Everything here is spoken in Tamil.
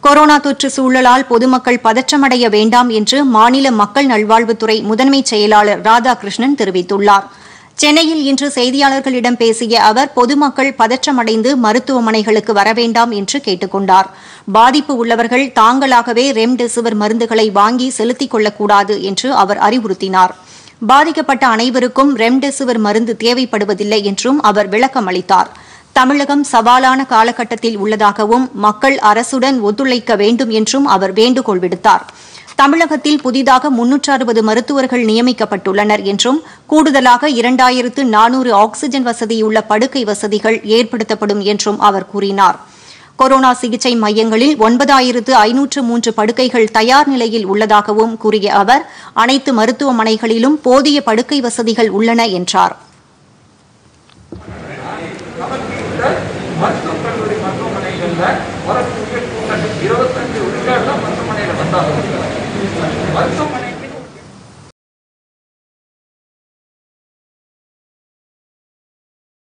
கொரோனா தொற்று சூழலால் பொதுமக்கள் பதற்றமடைய வேண்டாம் என்று மாநில மக்கள் நல்வாழ்வுத்துறை முதன்மை செயலாளர் ராதாகிருஷ்ணன் தெரிவித்துள்ளார் சென்னையில் இன்று செய்தியாளர்களிடம் பேசிய அவர் பொதுமக்கள் பதற்றமடைந்து மருத்துவமனைகளுக்கு வர வேண்டாம் என்று கேட்டுக் கொண்டார் பாதிப்பு உள்ளவர்கள் தாங்களாகவே ரெம்டெசிவிர் மருந்துகளை வாங்கி செலுத்திக் கொள்ளக்கூடாது என்று அவர் அறிவுறுத்தினார் பாதிக்கப்பட்ட அனைவருக்கும் ரெம்டெசிவிர் மருந்து தேவைப்படுவதில்லை என்றும் அவர் விளக்கம் அளித்தார் தமிழகம் சவாலான காலகட்டத்தில் உள்ளதாகவும் மக்கள் அரசுடன் ஒத்துழைக்க வேண்டும் என்றும் அவர் வேண்டுகோள் விடுத்தார் தமிழகத்தில் புதிதாக முன்னூற்று அறுபது மருத்துவர்கள் நியமிக்கப்பட்டுள்ளனர் என்றும் கூடுதலாக இரண்டாயிரத்து நானூறு ஆக்ஸிஜன் வசதியுள்ள படுக்கை வசதிகள் ஏற்படுத்தப்படும் என்றும் அவர் கூறினார் கொரோனா சிகிச்சை மையங்களில் ஒன்பதாயிரத்து ஐநூற்று மூன்று படுக்கைகள் தயார் நிலையில் உள்ளதாகவும் கூறிய அவர் அனைத்து மருத்துவமனைகளிலும் போதிய படுக்கை வசதிகள் உள்ளன என்றார் மருத்துவக் கல்லூரி மருத்துவமனைகளில் வரக்கூடிய கூட்டத்தில் இருபத்தஞ்சு விழுக்காடு தான் மருத்துவமனையில் வந்தாங்க மருத்துவமனை